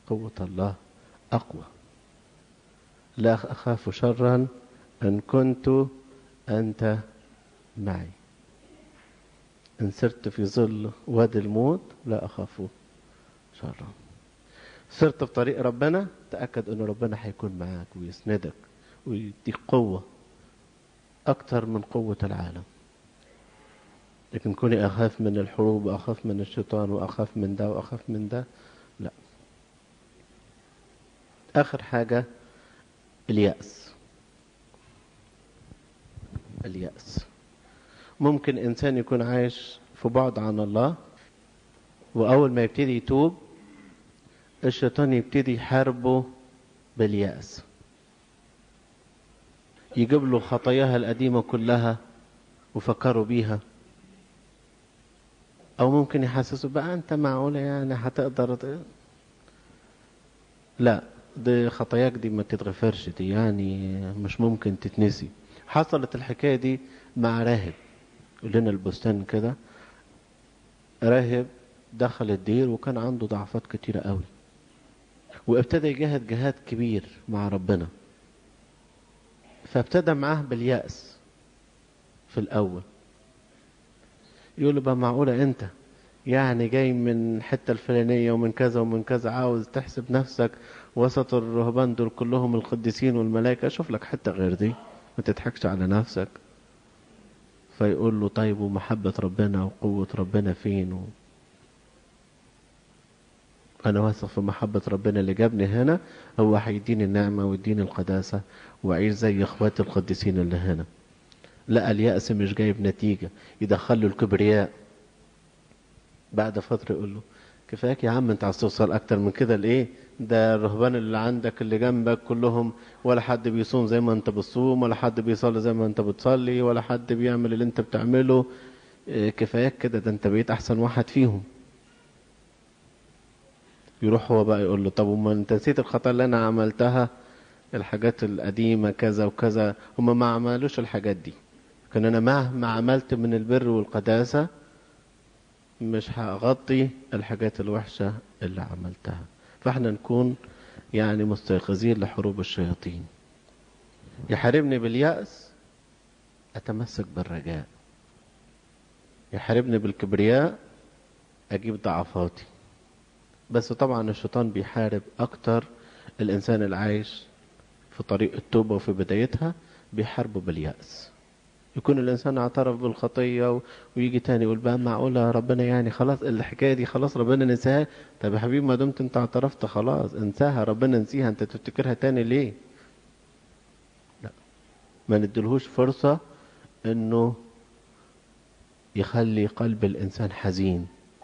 قوة الله أقوى لا أخاف شرا أن كنت أنت معي إن سرت في ظل وادي الموت لا أخاف شرا سرت في طريق ربنا تأكد أن ربنا هيكون معاك ويسندك ويديك قوة أكتر من قوة العالم لكن كوني أخاف من الحروب وأخاف من الشيطان وأخاف من ده وأخاف من ده لا آخر حاجة اليأس اليأس ممكن إنسان يكون عايش في بعد عن الله وأول ما يبتدي يتوب الشيطان يبتدي يحاربه باليأس يجيب له خطاياها القديمة كلها وفكروا بيها أو ممكن يحسسه بقى أنت معقولة يعني هتقدر ت- لا دي خطاياك دي ما تتغفرش دي يعني مش ممكن تتنسي حصلت الحكاية دي مع راهب يقول لنا البستان كده راهب دخل الدير وكان عنده ضعفات كتيرة قوي وابتدى يجاهد جهاد كبير مع ربنا فابتدى معاه باليأس في الأول يقول له بقى معقولة أنت يعني جاي من حتة الفلانية ومن كذا ومن كذا عاوز تحسب نفسك وسط الرهبان دول كلهم القديسين والملائكة شوف لك حتة غير دي ما تضحكش على نفسك فيقول له طيب ومحبة ربنا وقوة ربنا فين و... أنا واثق في محبة ربنا اللي جابني هنا هو هيديني النعمة ويديني القداسة وأعيش زي إخواتي القديسين اللي هنا لا اليأس مش جايب نتيجة يدخل له الكبرياء بعد فترة يقول له كفاك يا عم انت عايز توصل اكتر من كده لايه ده الرهبان اللي عندك اللي جنبك كلهم ولا حد بيصوم زي ما انت بتصوم ولا حد بيصلي زي ما انت بتصلي ولا حد بيعمل اللي انت بتعمله اه كفاياك كده ده انت بقيت احسن واحد فيهم يروح هو بقى يقول له طب وما انت نسيت الخطأ اللي انا عملتها الحاجات القديمة كذا وكذا هما ما عملوش الحاجات دي لكن انا مهما عملت من البر والقداسة مش هغطي الحاجات الوحشة اللي عملتها فاحنا نكون يعني مستيقظين لحروب الشياطين يحاربني باليأس أتمسك بالرجاء يحاربني بالكبرياء أجيب ضعفاتي بس طبعا الشيطان بيحارب أكتر الإنسان العايش في طريق التوبة وفي بدايتها بيحاربه باليأس يكون الإنسان اعترف بالخطية و... ويجي تاني يقول بقى معقولة ربنا يعني خلاص الحكاية دي خلاص ربنا نساها طب يا حبيبي ما دمت انت اعترفت خلاص انساها ربنا نسيها انت تفتكرها تاني ليه لا ما ندلهوش فرصة انه يخلي قلب الإنسان حزين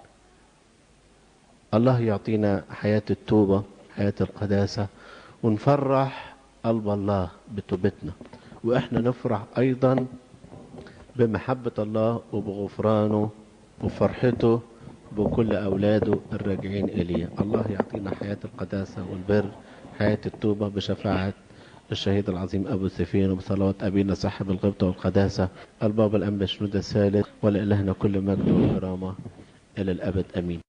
الله يعطينا حياة التوبة حياة القداسة ونفرح قلب الله بتوبتنا وإحنا نفرح أيضا بمحبة الله وبغفرانه وفرحته بكل أولاده الراجعين إليه الله يعطينا حياة القداسة والبر حياة التوبة بشفاعة الشهيد العظيم أبو سفين وبصلوات أبينا صاحب الغبطة والقداسة البابا الأنبا شنود الثالث ولإلهنا كل مجد وكرامة إلى الأبد أمين